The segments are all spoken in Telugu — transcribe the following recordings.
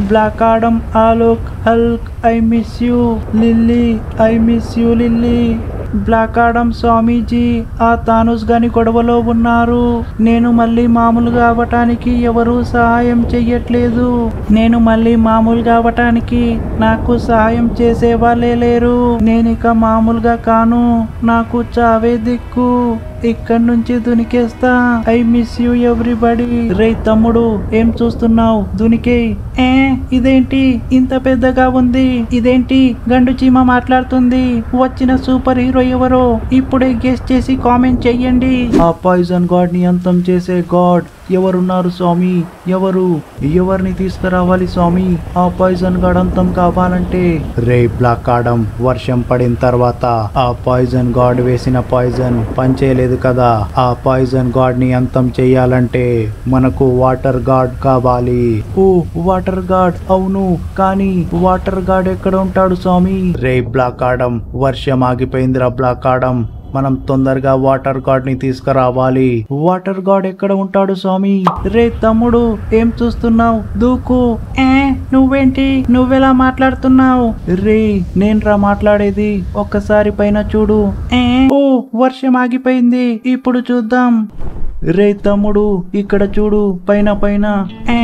Black Adam Alok Hulk I miss you Lily I miss you Lily Black Adam Swamiji ఆ తానుస్ గాని గొడవలో ఉన్నారు నేను మళ్ళీ మామూలుగా అవ్వటానికి ఎవరూ సహాయం చెయ్యట్లేదు నేను మళ్ళీ మామూలుగా అవ్వటానికి నాకు సహాయం చేసే వాళ్ళే లేరు నేను ఇక మామూలుగా కాను నాకు చావే దిక్కు ఇక్కడి నుంచి దునికేస్తా ఐ మిస్ యూ ఎవ్రీబడి రే తమ్ముడు ఏం చూస్తున్నావు దునికే ఏ ఇదేంటి ఇంత పెద్దగా ఉంది ఇదేంటి గండు చీమ మాట్లాడుతుంది వచ్చిన సూపర్ హీరో ఎవరో ఇప్పుడే గెస్ట్ చేసి కామెంట్ చెయ్యండి ఆ పాయిజన్ గాడ్ ని అంతం చేసే గాడ్ ఎవరున్నారు స్వామి ఎవరు ఎవరిని తీసుకురావాలి స్వామి ఆ పాయిజన్ గాడ్ అంతం కావాలంటే రే బ్లాక్ ఆడం వర్షం పడిన తర్వాత ఆ పాయిజన్ గాడ్ వేసిన పాయిజన్ పనిచేయలేదు కదా ఆ పాయిజన్ గాడ్ ని అంతం చేయాలంటే మనకు వాటర్ గాడ్ కావాలి ఓ వాటర్ గాడ్ అవును కానీ వాటర్ గాడ్ ఎక్కడ ఉంటాడు స్వామి రే బ్లాక్ ఆడం వర్షం ఆగిపోయిందిరా బ్లాక్ ఆడం మనం తొందరగా వాటర్ గాడ్ ని తీసుకురావాలి వాటర్ గాడ్ ఎక్కడ ఉంటాడు స్వామి రే తమ్ముడు ఏం చూస్తున్నావు దూకు ఏ నువ్వేంటి నువ్వెలా మాట్లాడుతున్నావు రే నేనురా మాట్లాడేది ఒక్కసారి పైన చూడు ఏ ఓ వర్షం ఆగిపోయింది ఇప్పుడు చూద్దాం రే తమ్ముడు ఇక్కడ చూడు పైన పైన ఏ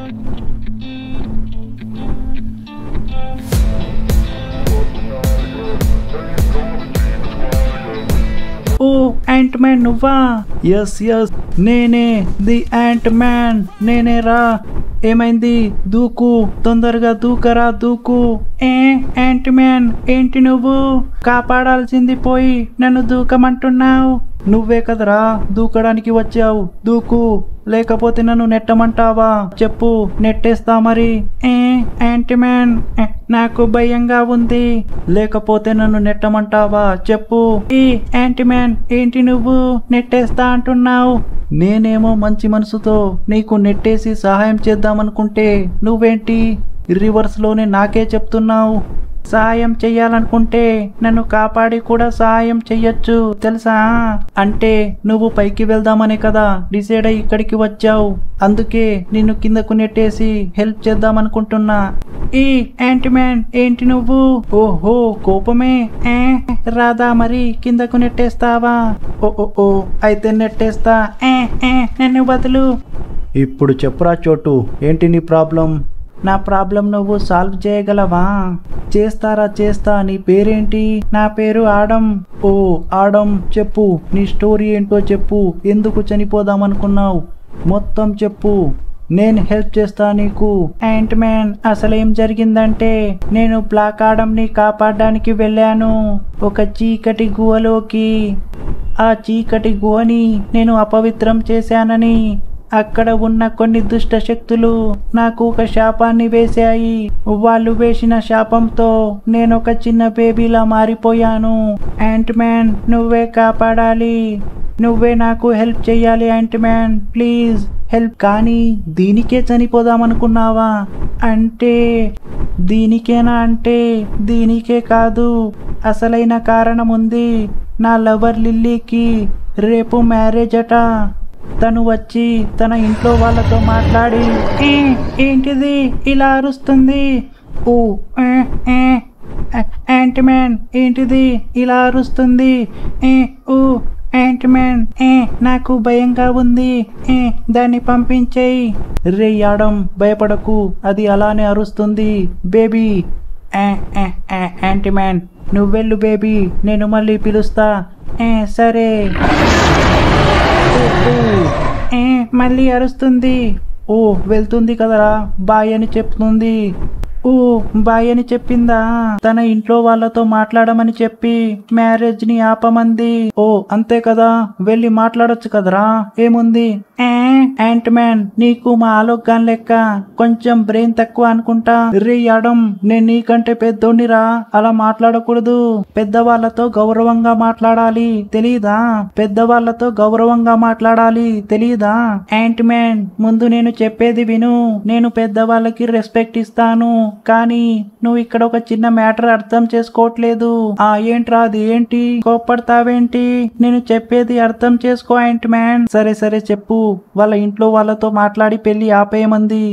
ఓ యాంట్ మ్యాన్ నువ్వా ఎస్ ఎస్ నేనే ది యాంట్ మ్యాన్ నేనే రా ఏమైంది దూకు తొందరగా దూకరా దూకు ఏ యాంట్ మ్యాన్ ఏంటి నువ్వు కాపాడాల్సింది పోయి నన్ను దూకమంటున్నావు నువ్వే కదరా దూకడానికి వచ్చావు దూకు లేకపోతే నన్ను నెట్టమంటావా చెప్పు నెట్టేస్తా మరి ఏ యాంటీ మ్యాన్ ఏ, నాకు భయంగా ఉంది లేకపోతే నన్ను నెట్టమంటావా చెప్పు ఈ యాంటీ మ్యాన్ ఏంటి నువ్వు నెట్టేస్తా అంటున్నావు నేనేమో మంచి మనసుతో నీకు నెట్టేసి సహాయం చేద్దామనుకుంటే నువ్వేంటి రివర్స్ లోనే నాకే చెప్తున్నావు సహాయం చెయ్యాలనుకుంటే నన్ను కాపాడి కూడా సహాయం చెయ్యొచ్చు తెలుసా అంటే నువ్వు పైకి వెళ్దామనే కదా డిసైడ్ అయ్యి ఇక్కడికి వచ్చావు అందుకే నిన్ను కిందకు నెట్టేసి హెల్ప్ చేద్దామనుకుంటున్నా ఈ యాంటీ మ్యాన్ ఏంటి నువ్వు ఓహో కోపమే ఏ రాదా మరి కిందకు నెట్టేస్తావా ఓ ఓ ఓ అయితే నెట్టేస్తా ఏ ఏ నన్ను బదులు ఇప్పుడు చెప్పురా చోటు ఏంటి నీ ప్రాబ్లం నా ప్రాబ్లం నువ్వు సాల్వ్ చేయగలవా చేస్తారా చేస్తా నీ పేరేంటి నా పేరు ఆడం ఓ ఆడం చెప్పు నీ స్టోరీ ఏంటో చెప్పు ఎందుకు చనిపోదాం అనుకున్నావు మొత్తం చెప్పు నేను హెల్ప్ చేస్తా నీకు యాంట్ మ్యాన్ అసలేం జరిగిందంటే నేను బ్లాక్ ఆడంని కాపాడడానికి వెళ్ళాను ఒక చీకటి గుహలోకి ఆ చీకటి గుహని నేను అపవిత్రం చేశానని అక్కడ ఉన్న కొన్ని దుష్ట శక్తులు నాకు ఒక శాపాన్ని వేశాయి వాళ్ళు వేసిన శాపంతో నేను ఒక చిన్న బేబీలా మారిపోయాను యాంట్ మ్యాన్ నువ్వే కాపాడాలి నువ్వే నాకు హెల్ప్ చెయ్యాలి యాంట్ మ్యాన్ ప్లీజ్ హెల్ప్ కానీ దీనికే చనిపోదామనుకున్నావా అంటే దీనికేనా అంటే దీనికే కాదు అసలైన కారణం ఉంది నా లవర్ లిల్లీకి రేపు మ్యారేజ్ అట తను వచ్చి తన ఇంట్లో వాళ్ళతో మాట్లాడి "ఏ, ఏంటిది ఇలా అరుస్తుంది ఓ ఏ, ఏ, యాంట్ మ్యాన్ ఏంటిది ఇలా అరుస్తుంది ఏ ఓ యాంట్ మ్యాన్ ఏ నాకు భయంగా ఉంది ఏ దాన్ని పంపించేయి రే యాడం భయపడకు అది అలానే అరుస్తుంది బేబీ యాంటీ మ్యాన్ నువ్వెళ్ళు బేబీ నేను మళ్ళీ పిలుస్తా ఏ సరే ఓ, ఓ, ఏ మళ్ళీ అరుస్తుంది ఓ వెళ్తుంది కదరా బాయ్ అని చెప్తుంది ఓ బాయ్ అని చెప్పిందా తన ఇంట్లో వాళ్ళతో మాట్లాడమని చెప్పి మ్యారేజ్ ని ఆపమంది ఓ అంతే కదా వెళ్ళి మాట్లాడొచ్చు కదరా ఏముంది ఏ యాంట్ మ్యాన్ నీకు మా ఆలోగాన్ లెక్క కొంచెం బ్రెయిన్ తక్కువ అనుకుంటా రే యాడం నేను నీకంటే పెద్దోడిరా అలా మాట్లాడకూడదు పెద్దవాళ్ళతో గౌరవంగా మాట్లాడాలి తెలీదా పెద్దవాళ్ళతో గౌరవంగా మాట్లాడాలి తెలీదా యాంట్ మ్యాన్ ముందు నేను చెప్పేది విను నేను పెద్దవాళ్ళకి రెస్పెక్ట్ ఇస్తాను కానీ నువ్వు ఇక్కడ ఒక చిన్న మ్యాటర్ అర్థం చేసుకోవట్లేదు ఆ ఏంట్రా అది ఏంటి కోప్పడతావేంటి నేను చెప్పేది అర్థం చేసుకో యాంట్ మ్యాన్ సరే సరే చెప్పు వాళ్ళ ఇంట్లో వాళ్ళతో మాట్లాడి పెళ్లి ఆపేయమంది ఆ,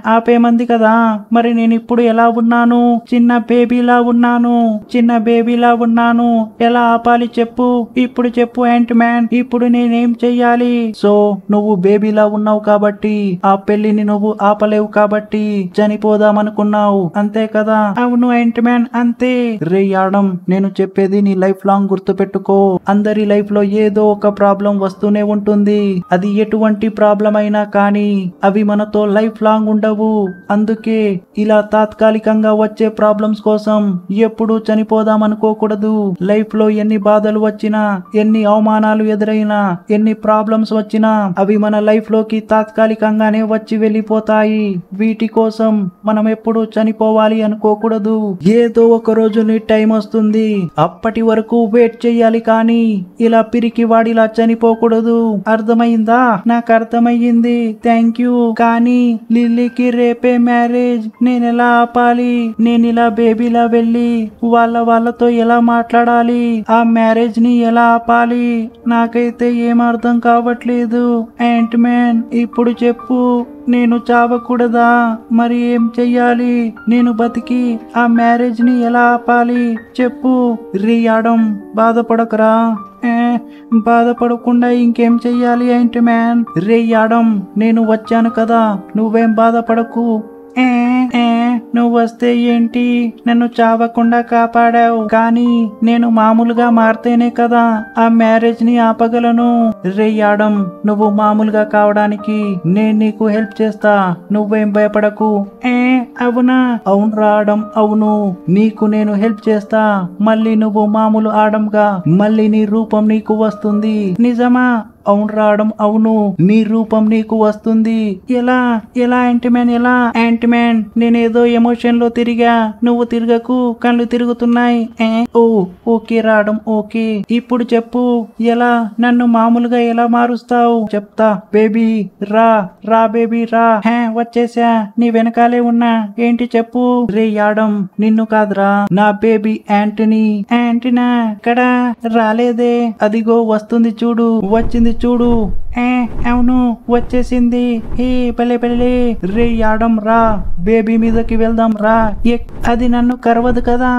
ఆపేమంది కదా మరి నేను ఇప్పుడు ఎలా ఉన్నాను చిన్న బేబీలా ఉన్నాను చిన్న బేబీలా ఉన్నాను ఎలా ఆపాలి చెప్పు ఇప్పుడు చెప్పు యాంట్ మ్యాన్ ఇప్పుడు నేనేం చెయ్యాలి సో నువ్వు బేబీలా ఉన్నావు కాబట్టి ఆ పెళ్లిని నువ్వు ఆపలేవు కాబట్టి చనిపోదామనుకున్నావు అంతే కదా అవును యాంట్ మ్యాన్ అంతే రే యాడమ్ నేను చెప్పేది నీ లైఫ్ లాంగ్ గుర్తు పెట్టుకో అందరి లైఫ్ లో ఏదో ఒక ప్రాబ్లం వస్తూనే ఉంటుంది అది ఎటువంటి ప్రాబ్లం అయినా కానీ అవి మనతో లైఫ్ లాంగ్ ఉండవు అందుకే ఇలా తాత్కాలికంగా వచ్చే ప్రాబ్లమ్స్ కోసం ఎప్పుడు చనిపోదాం అనుకోకూడదు లైఫ్ లో ఎన్ని బాధలు వచ్చినా ఎన్ని అవమానాలు ఎదురైనా ఎన్ని ప్రాబ్లమ్స్ వచ్చినా అవి మన లైఫ్ లోకి తాత్కాలికంగానే వచ్చి వెళ్ళిపోతాయి వీటి కోసం మనం ఎప్పుడు చనిపోవాలి అనుకోకూడదు ఏదో ఒక రోజు నీ టైం వస్తుంది అప్పటి వరకు వెయిట్ చేయాలి కానీ ఇలా పిరికి వాడిలా చనిపోకూడదు అర్థమైందా నాకు అర్థమయ్యింది థ్యాంక్ యూ కానీ లిల్లీకి రేపే మ్యారేజ్ నేను ఎలా ఆపాలి నేను ఇలా బేబీలా వెళ్ళి వాళ్ళ వాళ్ళతో ఎలా మాట్లాడాలి ఆ మ్యారేజ్ ని ఎలా ఆపాలి నాకైతే ఏం అర్థం కావట్లేదు యాంట్ మ్యాన్ ఇప్పుడు చెప్పు నేను చావకూడదా మరి ఏం చెయ్యాలి నేను బతికి ఆ మ్యారేజ్ ని ఎలా ఆపాలి చెప్పు రియాడం బాధపడకరా ఏ, బాధపడకుండా ఇంకేం చెయ్యాలి ఏంటి మ్యాన్ రే యాడం నేను వచ్చాను కదా నువ్వేం బాధపడకు ఏ, ఏ, నువ్వు వస్తే ఏంటి నన్ను చావకుండా కాపాడావు కానీ నేను మామూలుగా మారితేనే కదా ఆ మ్యారేజ్ ని ఆపగలను రే యాడం నువ్వు మామూలుగా కావడానికి నేను నీకు హెల్ప్ చేస్తా నువ్వేం భయపడకు ఏ అవునా అవును రావడం అవును నీకు నేను హెల్ప్ చేస్తా మళ్ళీ నువ్వు మామూలు ఆడంగా మళ్ళీ నీ రూపం నీకు వస్తుంది నిజమా అవును రావడం అవును నీ రూపం నీకు వస్తుంది ఎలా ఎలా యాంటిమ్యాన్ ఎలా యాంటిమ్యాన్ నేనేదో ఎమోషన్ లో తిరిగా నువ్వు తిరగకు కళ్ళు తిరుగుతున్నాయి ఏ, ఓ ఓకే రావడం ఓకే ఇప్పుడు చెప్పు ఎలా నన్ను మామూలుగా ఎలా మారుస్తావు చెప్తా బేబీ రా రా బేబీ రా హే వచ్చేసా నీ వెనకాలే ఉన్నా ఏంటి చెప్పు రే యాడం నిన్ను కాదురా నా బేబీ యాంటనీ యాంటీనా ఇక్కడ రాలేదే అదిగో వస్తుంది చూడు వచ్చింది చూడు ఏ అవును వచ్చేసింది హే పల్లె పల్లె రే యాడం రా బేబీ మీదకి వెళ్దాం రా ఎక్, అది నన్ను కరవదు కదా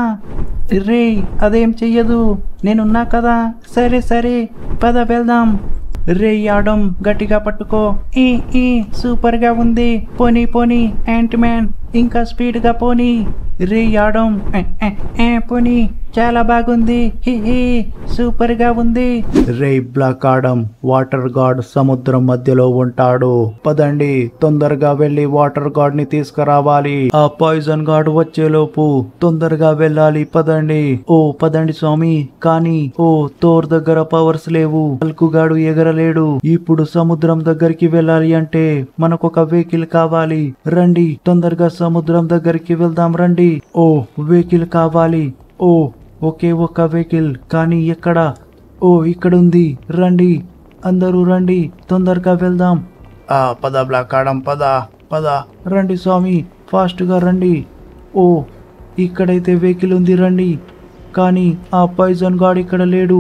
రే అదేం చెయ్యదు నేనున్నా కదా సరే సరే పద వెళ్దాం రే యాడం గట్టిగా పట్టుకో ఈ ఈ సూపర్ గా ఉంది పోనీ పోనీ యాంట్ మ్యాన్ ఇంకా స్పీడ్ గా పోనీ రే యాడం ఏ, ఏ, ఏ, పోనీ చాలా బాగుంది హి హి సూపర్ గా ఉంది రే బ్లాక్ ఆడం వాటర్ గార్డ్ సముద్రం మధ్యలో ఉంటాడు పదండి తొందరగా వెళ్ళి వాటర్ గార్డ్ ని తీసుకురావాలి ఆ పాయిజన్ గార్డ్ వచ్చేలోపు తొందరగా వెళ్ళాలి పదండి ఓ పదండి స్వామి కానీ ఓ తోర్ దగ్గర పవర్స్ లేవు గాడు ఎగరలేడు ఇప్పుడు సముద్రం దగ్గరికి వెళ్ళాలి అంటే మనకొక వెహికల్ కావాలి రండి తొందరగా సముద్రం దగ్గరికి వెళ్దాం రండి ఓ వెహికల్ కావాలి ఓ ఒకే ఒక్క వెహికల్ కానీ ఎక్కడ ఓ ఇక్కడ ఉంది రండి అందరూ రండి తొందరగా వెళ్దాం ఆ పద బ్లాక్ ఆడం పద పద రండి స్వామి ఫాస్ట్గా రండి ఓ ఇక్కడైతే వెహికల్ ఉంది రండి కానీ ఆ పాయిజన్ గాడ్ ఇక్కడ లేడు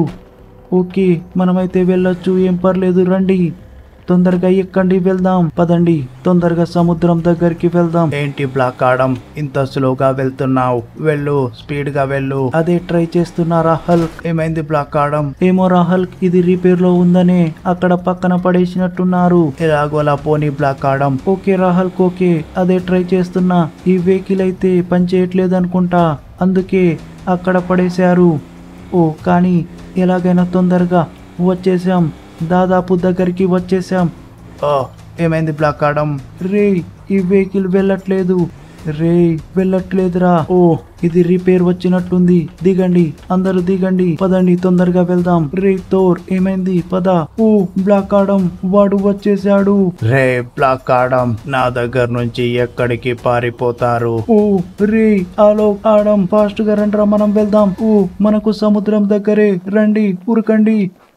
ఓకే మనమైతే వెళ్ళొచ్చు ఏం పర్లేదు రండి తొందరగా ఎక్కండి వెళ్దాం పదండి తొందరగా సముద్రం దగ్గరికి వెళ్దాం ఏంటి బ్లాక్ ఆడం ఇంత స్లోగా వెళ్తున్నావు వెళ్ళు స్పీడ్ గా వెళ్ళు అదే ట్రై చేస్తున్నారా హల్క్ ఏమైంది బ్లాక్ ఆడం ఏమో రా హల్క్ ఇది రిపేర్ లో ఉందనే అక్కడ పక్కన పడేసినట్టున్నారు ఎలాగోలా పోనీ బ్లాక్ ఆడం ఓకే రా హల్క్ ఓకే అదే ట్రై చేస్తున్నా ఈ వెహికల్ అయితే పనిచేయట్లేదు అనుకుంటా అందుకే అక్కడ పడేశారు ఓ కానీ ఎలాగైనా తొందరగా వచ్చేసాం దాదాపు దగ్గరికి వచ్చేసాం ఓ ఏమైంది బ్లాక్ ఆడం రే ఈ వెహికల్ వెళ్ళట్లేదు రే వెళ్ళట్లేదురా ఓ ఇది రిపేర్ వచ్చినట్టుంది దిగండి అందరూ దిగండి పదండి తొందరగా వెళ్దాం రే తోర్ ఏమైంది పద ఓ బ్లాక్ ఆడం వాడు వచ్చేసాడు రే బ్లాక్ ఆడం నా దగ్గర నుంచి ఎక్కడికి పారిపోతారు ఓ రే ఆలో ఆడం ఫాస్ట్ గా రండిరా మనం వెళ్దాం ఓ మనకు సముద్రం దగ్గరే రండి ఉరకండి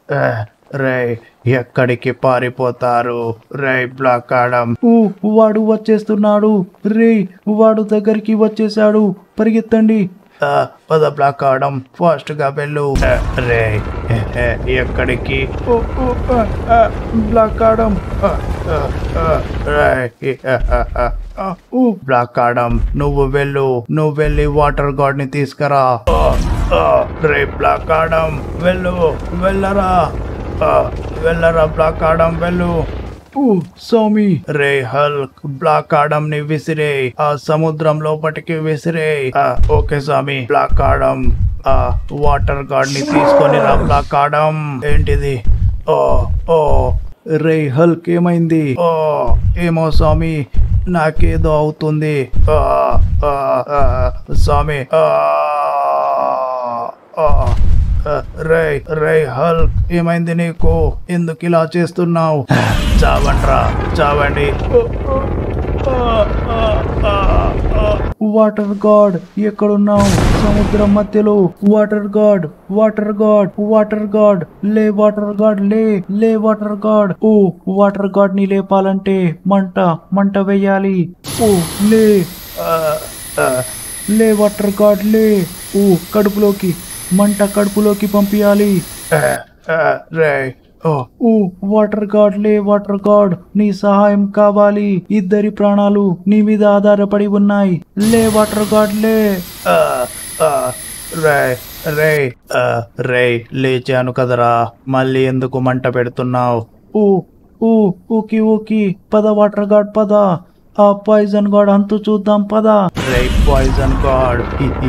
రే ఎక్కడికి పారిపోతారు రే బ్లాక్ ఆడం ఊ వాడు వచ్చేస్తున్నాడు రే వాడు దగ్గరికి వచ్చేసాడు పరిగెత్తండి ఆ, పద బ్లాక్ ఆడం ఫాస్ట్ గా వెళ్ళు ఆ, రే ఏ, ఏ, ఎక్కడికి ఓ, ఓ, ఆ, ఆ, బ్లాక్ ఆడం ఆ, ఆ, ఆ, రే, ఏ, ఆ, ఆ, ఆ, ఆ, ఊ, బ్లాక్ ఆడం నువ్వు వెళ్ళు నువ్వు వెళ్ళి వాటర్ గార్డ్ ని తీసుకురా ఆ, ఆ, రే బ్లాక్ ఆడం వెళ్ళు వెళ్ళరా ఆ, వెళ్ళరా బ్లాక్ ఆడం వెళ్ళు ఊ, స్వామి రే హల్క్ బ్లాక్ ఆడం ని విసిరే ఆ సముద్రం లోపటికి విసిరే ఆ, ఓకే స్వామి బ్లాక్ ఆడం ఆ వాటర్ గార్డ్ ని తీసుకొని రా బ్లాక్ ఆడం ఏంటిది ఓ ఓ రే హల్క్ ఏమైంది ఓ ఏమో స్వామి నాకేదో అవుతుంది ఆ, ఆ, ఆ, స్వామి ఆ, ఆ. రే రే హల్క్ ఏమైంది నీకు ఎందుకు ఇలా చేస్తున్నావు చావండ్రా చావండి వాటర్ గాడ్ ఎక్కడున్నావు సముద్రం మధ్యలో water god water god water god లే వాటర్ గాడ్ లే లే వాటర్ గాడ్ ఓ వాటర్ గాడ్ ని లేపాలంటే మంట మంట వేయాలి ఓ లే ఆ, ఆ, లే వాటర్ గాడ్ లే ఓ కడుపులోకి మంట కడుపులోకి పంపించాలి రే ఓ ఊ, వాటర్ గాడ్ లే వాటర్ గాడ్ నీ సహాయం కావాలి ఇద్దరి ప్రాణాలు నీ మీద ఆధారపడి ఉన్నాయి లే వాటర్ గాడ్ లే ఆ, ఆ, రే రే ఆ, రే లేచాను కదరా మళ్ళీ ఎందుకు మంట పెడుతున్నావు ఊ ఊ ఊకి ఊకి పద వాటర్ గాడ్ పద ఆ పాయిజన్ గాడ్ అంతు చూద్దాం పద రే పాయిజన్ గాడ్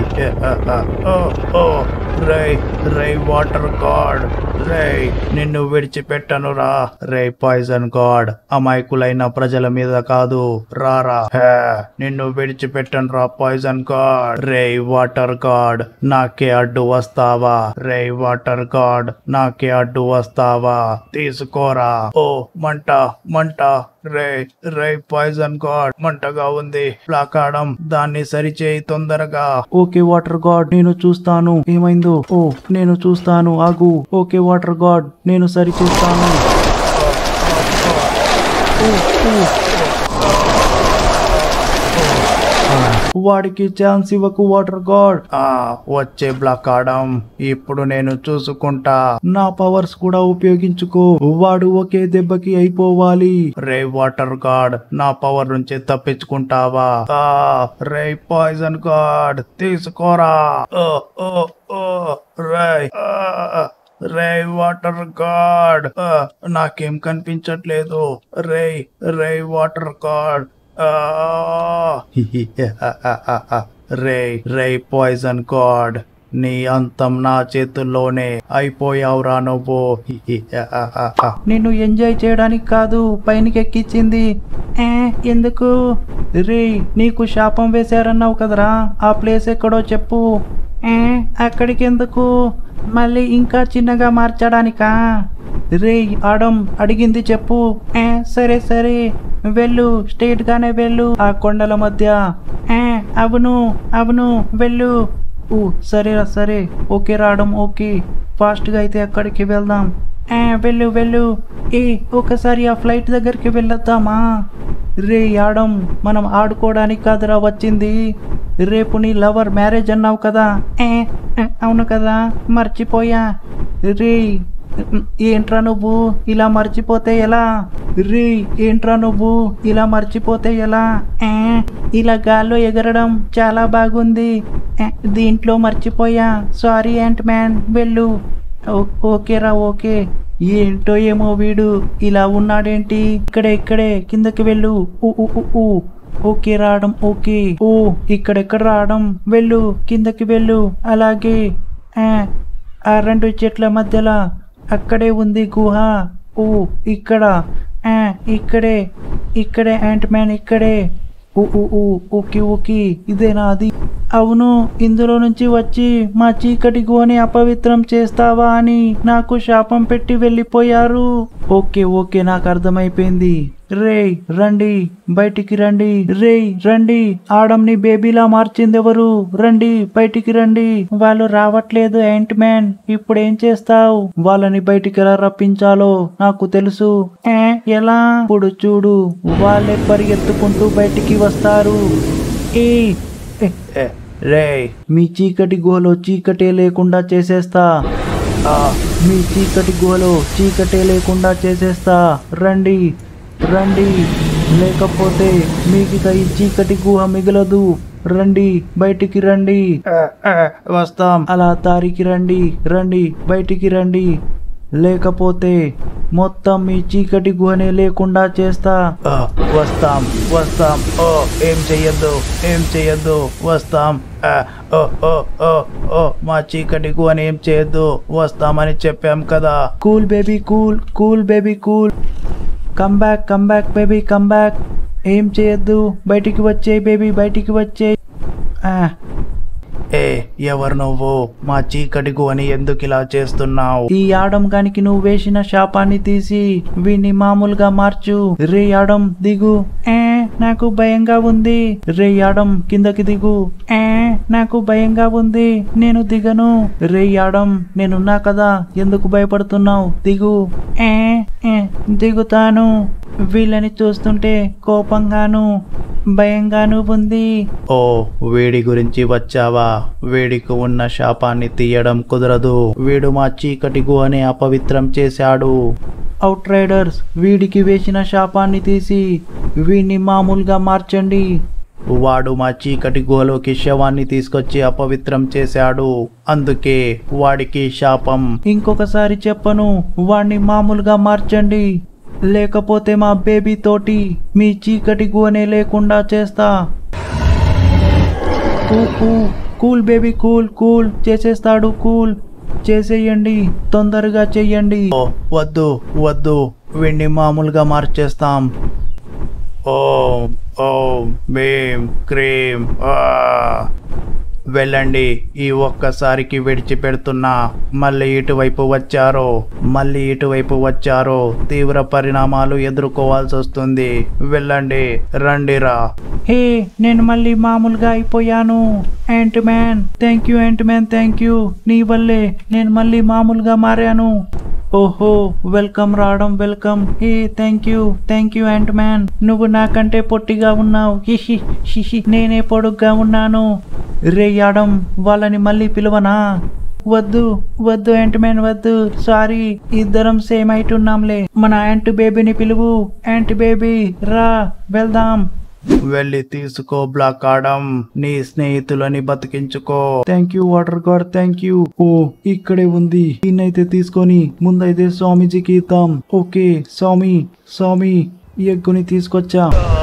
రే రే వాటర్ గాడ్ రే నిన్ను విడిచిపెట్టను రా రే పాయిజన్ గాడ్ అమాయకులైన ప్రజల మీద కాదు రారా హే, నిన్ను విడిచిపెట్టను రా పాయిజన్ గాడ్ రే వాటర్ గాడ్ నాకే అడ్డు వస్తావా రే వాటర్ గాడ్ నాకే అడ్డు వస్తావా తీసుకోరా ఓ మంట మంట రే రే పాయిజన్ గాడ్ మంటగా ఉంది ప్లాకాడం దాన్ని సరిచేయి తొందరగా ఓకే వాటర్ గాడ్ నేను చూస్తాను ఏమైందో ఓ నేను చూస్తాను ఆగు ఓకే వాటర్ గాడ్ నేను సరి చేస్తాను ఓ, ఓ. వాడికి ఛాన్స్ ఇవ్వకు వాటర్ గాడ్ ఆ వచ్చే బ్లాక్ ఆడం ఇప్పుడు నేను చూసుకుంటా నా పవర్స్ కూడా ఉపయోగించుకో వాడు ఒకే దెబ్బకి అయిపోవాలి రే వాటర్ గాడ్ నా పవర్ నుంచి తప్పించుకుంటావా ఆ రే పాయిజన్ గాడ్ తీసుకోరా ఓ ఓ ఓ రే ఆ, రే వాటర్ గాడ్ ఆ, నాకేం కనిపించట్లేదు రే రే వాటర్ గాడ్ ఆ, రే రే పాయిజన్ గాడ్ నీ అంతం నా చేతుల్లోనే అయిపోయావురా నువ్వు నిన్ను ఎంజాయ్ చేయడానికి కాదు పైనకి ఎక్కించింది ఏ ఎందుకు రే నీకు శాపం వేశారన్నావు కదరా ఆ ప్లేస్ ఎక్కడో చెప్పు ఏ అక్కడికి ఎందుకు మళ్ళీ ఇంకా చిన్నగా మార్చడానికా రే ఆడం అడిగింది చెప్పు ఏ సరే సరే వెళ్ళు స్ట్రైట్ గానే వెళ్ళు ఆ కొండల మధ్య ఏ అవును అవును వెళ్ళు ఊ సరేరా సరే ఓకే రావడం ఓకే ఫాస్ట్గా అయితే అక్కడికి వెళ్దాం ఏ వెళ్ళు వెళ్ళు ఏ ఒకసారి ఆ ఫ్లైట్ దగ్గరికి వెళ్ళొద్దామా రే ఆడం మనం ఆడుకోవడానికి కాదురా వచ్చింది రేపు నీ లవర్ మ్యారేజ్ అన్నావు కదా ఏ ఏ, అవును కదా మర్చిపోయా రే ఏంట్రా నువ్వు ఇలా మర్చిపోతే ఎలా రే ఏంట్రా నువ్వు ఇలా మర్చిపోతే ఎలా ఏ ఇలా గాల్లో ఎగరడం చాలా బాగుంది ఏ, దీంట్లో మర్చిపోయా సారీ యాంట్ మ్యాన్ వెళ్ళు ఓ- ఓకేరా ఓకే ఏంటో ఏమో వీడు ఇలా ఉన్నాడేంటి ఇక్కడే ఇక్కడే కిందకి వెళ్ళు ఊ ఊ ఊ ఊ. ఓకే రావడం ఓకే ఓ ఇక్కడెక్కడ రావడం వెళ్ళు కిందకి వెళ్ళు అలాగే ఆ, ఆ రెండు చెట్ల మధ్యలో అక్కడే ఉంది గుహ ఓ ఇక్కడ ఆ, ఇక్కడే ఇక్కడే యాంట్ మ్యాన్ ఇక్కడే ఊ ఊ ఊ ఓకే ఓకే ఇదేనా అది అవును ఇందులో నుంచి వచ్చి మా చీకటి గోని అపవిత్రం చేస్తావా అని నాకు శాపం పెట్టి వెళ్ళిపోయారు ఓకే ఓకే నాకు అర్థమైపోయింది రే రండి బయటికి రండి రే రండి ఆడంని బేబీలా మార్చింది ఎవరు రండి బయటికి రండి వాళ్ళు రావట్లేదు యాంట్ మ్యాన్ ఇప్పుడు ఏం చేస్తావు వాళ్ళని బయటికి ఎలా రప్పించాలో నాకు తెలుసు ఏ ఎలా ఇప్పుడు చూడు వాళ్ళే పరిగెత్తుకుంటూ బయటికి వస్తారు ఏ ఏ, ఏ, రే మీ చీకటి గుహలో చీకటే లేకుండా చేసేస్తా ఆ, మీ చీకటి గుహలో చీకటే లేకుండా చేసేస్తా రండి రండి లేకపోతే మీకు ఇక ఈ చీకటి గుహ మిగలదు రండి బయటికి రండి ఆ, ఆ, వస్తాం అలా దారికి రండి రండి బయటికి రండి లేకపోతే మొత్తం మీ చీకటి గుహనే లేకుండా చేస్తా ఆ, వస్తాం వస్తాం ఓ ఏం చెయ్యొద్దు ఏం చెయ్యొద్దు వస్తాం ఆ, ఓ ఓ ఓ ఓ మా చీకటి గుహని ఏం చేయొద్దు వస్తామని చెప్పాం కదా cool baby cool cool baby cool come back come back baby come back ఏం చేయొద్దు బయటికి వచ్చే బేబీ బయటికి వచ్చే ఏ ఎవరు నువ్వు మా చీకటి గుహని ఎందుకు ఇలా చేస్తున్నావు ఈ ఆడం గానికి నువ్వు వేసిన శాపాన్ని తీసి వీణ్ణి మామూలుగా మార్చు రే ఆడం దిగు ఏ నాకు భయంగా ఉంది రే ఆడం కిందకి దిగు ఏ నాకు భయంగా ఉంది నేను దిగను రే ఆడం నేనున్నా కదా ఎందుకు భయపడుతున్నావు దిగు ఏ ఏ, దిగుతాను వీళ్ళని చూస్తుంటే కోపంగాను భయంగాను ఉంది ఓ వేడి గురించి వచ్చావా వేడికి ఉన్న శాపాన్ని తీయడం కుదరదు వీడు మా చీకటి గుహని అపవిత్రం చేశాడు అవుట్ రైడర్స్ వీడికి వేసిన శాపాన్ని తీసి వీడిని మామూలుగా మార్చండి వాడు మా చీకటి గుహలోకి శవాన్ని తీసుకొచ్చి అపవిత్రం చేశాడు అందుకే వాడికి శాపం ఇంకొకసారి చెప్పను వాడిని మామూలుగా మార్చండి లేకపోతే మా బేబీ తోటి మీ చీకటి గుహనే లేకుండా చేస్తా కూ కూ కూల్ బేబీ కూల్ కూల్ చేసేస్తాడు కూల్ చేసేయండి తొందరగా చెయ్యండి వద్దు వద్దు వీడిని మామూలుగా మార్చేస్తాం ఓం ఓం భీం క్రీం ఆ. వెళ్ళండి ఈ ఒక్కసారికి విడిచిపెడుతున్నా మళ్ళీ ఇటువైపు వచ్చారో మళ్ళీ ఇటువైపు వచ్చారో తీవ్ర పరిణామాలు ఎదుర్కోవాల్సి వస్తుంది వెళ్ళండి రండిరా హే నేను మళ్ళీ మామూలుగా అయిపోయాను ant man thank you ant man thank you నీ వల్లే నేను మళ్ళీ మామూలుగా మారాను ఓహో వెల్కమ్ రావడం వెల్కమ్ ఏ thank you thank you ant man నువ్వు నాకంటే పొట్టిగా ఉన్నావు హిహి హిహి నేనే పొడుగ్గా ఉన్నాను రే యాడం వాళ్ళని మళ్ళీ పిలువనా వద్దు వద్దు యాంట్ మ్యాన్ వద్దు సారీ ఇద్దరం సేమ్ అయిటున్నాంలే మన యాంట్ బేబీని పిలువు యాంట్ బేబీ రా వెళ్దాం వెళ్ళి తీసుకో బ్లాక్ ఆడం నీ స్నేహితులని బతికించుకో thank you water god thank you ఓ ఇక్కడే ఉంది దీన్నైతే తీసుకొని ముందైతే స్వామీజీకి ఇద్దాం ఓకే స్వామి స్వామి ఈ ఎగ్గుని తీసుకొచ్చా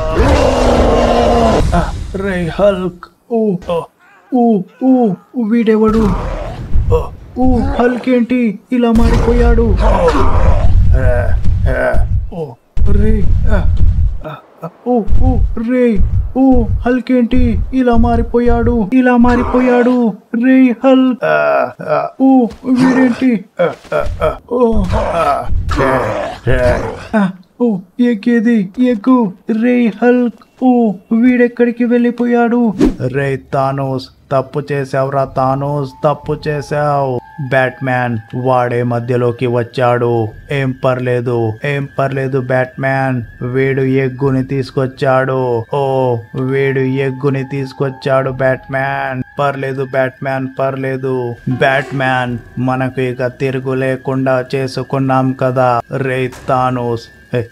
ఆ, రే హల్క్ ఓ ఓ, ఓ ఓ వీడెవడు ఓ, ఓ హల్క్ ఏంటి ఇలా మారిపోయాడు ఆ, ఆ, ఓ రే ఆ, ఆ, ఆ, ఓ ఓ రే ఓ హల్క్ ఏంటి ఇలా మారిపోయాడు ఇలా మారిపోయాడు రే హల్ ఓ వీడేంటి ఆ, ఆ, ఆ, ఓ ఆ, ఆ, ఓ ఎక్కేది ఎక్కు రే హల్క్ ఓ వీడెక్కడికి వెళ్ళిపోయాడు రే తానోస్ తప్పు చేసావురా తానోస్ తప్పు చేసావు బ్యాట్ మ్యాన్ వాడే మధ్యలోకి వచ్చాడు ఏం పర్లేదు ఏం పర్లేదు బ్యాట్ మ్యాన్ వీడు ఎగ్గుని తీసుకొచ్చాడు ఓ వీడు ఎగ్గుని తీసుకొచ్చాడు బ్యాట్ మ్యాన్ పర్లేదు బ్యాట్ మ్యాన్ పర్లేదు బ్యాట్ మ్యాన్ మనకు ఇక తిరుగు లేకుండా చేసుకున్నాం కదా రే తానోస్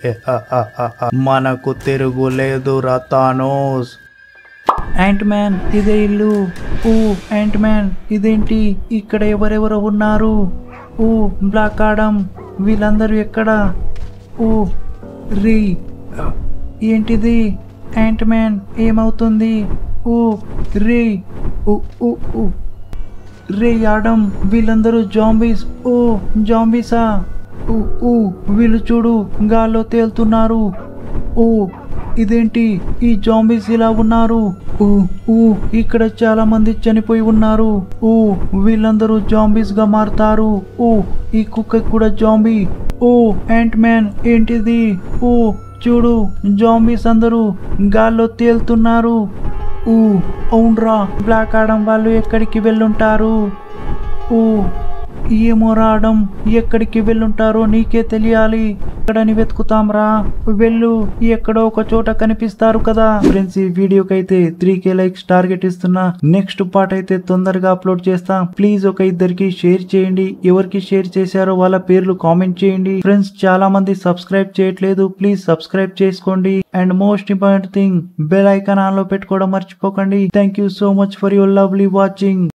మనకు తిరుగు లేదు రతానోస్ యాంట్ మ్యాన్ ఇదే ఇల్లు ఓ యాంట్ మ్యాన్ ఇదేంటి ఇక్కడ ఎవరెవరు ఉన్నారు ఓ బ్లాక్ ఆడమ్ వీళ్ళందరూ ఎక్కడ ఓ రీ ఏంటిది యాంట్ మ్యాన్ ఏమవుతుంది ఓ రీ ఓ ఓ ఓ రే ఆడమ్ వీళ్ళందరూ జాంబీస్ ఓ జాంబీసా ఊ, ఊ, వీళ్ళు చూడు గాల్లో తేలుతున్నారు ఓ ఇదేంటి ఈ జాంబీస్ ఇలా ఉన్నారు ఊ, ఊ, ఇక్కడ చాలా మంది చనిపోయి ఉన్నారు ఓ వీళ్ళందరూ జాంబీస్ గా మారుతారు ఓ ఈ కుక్క కూడా జాంబీ ఓ యాంట్ మ్యాన్ ఏంటిది ఓ చూడు జాంబీస్ అందరూ గాల్లో తేలుతున్నారు ఊ అవునరా బ్లాక్ ఆడమ్ వాళ్ళు ఎక్కడికి వెళ్ళుంటారు ఓ ఏమో రావడం ఎక్కడికి వెళ్ళుంటారో నీకే తెలియాలి ఎక్కడని వెతుకుతాంరా వెళ్ళు ఎక్కడో ఒక చోట కనిపిస్తారు కదా ఫ్రెండ్స్ ఈ వీడియోకి అయితే త్రీ కే లైక్స్ టార్గెట్ ఇస్తున్నా నెక్స్ట్ పార్ట్ అయితే తొందరగా అప్లోడ్ చేస్తా ప్లీజ్ ఒక ఇద్దరికి షేర్ చేయండి ఎవరికి షేర్ చేశారో వాళ్ళ పేర్లు కామెంట్ చేయండి ఫ్రెండ్స్ చాలా మంది సబ్స్క్రైబ్ చేయట్లేదు ప్లీజ్ సబ్స్క్రైబ్ చేసుకోండి and most important thing bell icon on లో పెట్టుకోవడం మర్చిపోకండి thank you so much for your lovely watching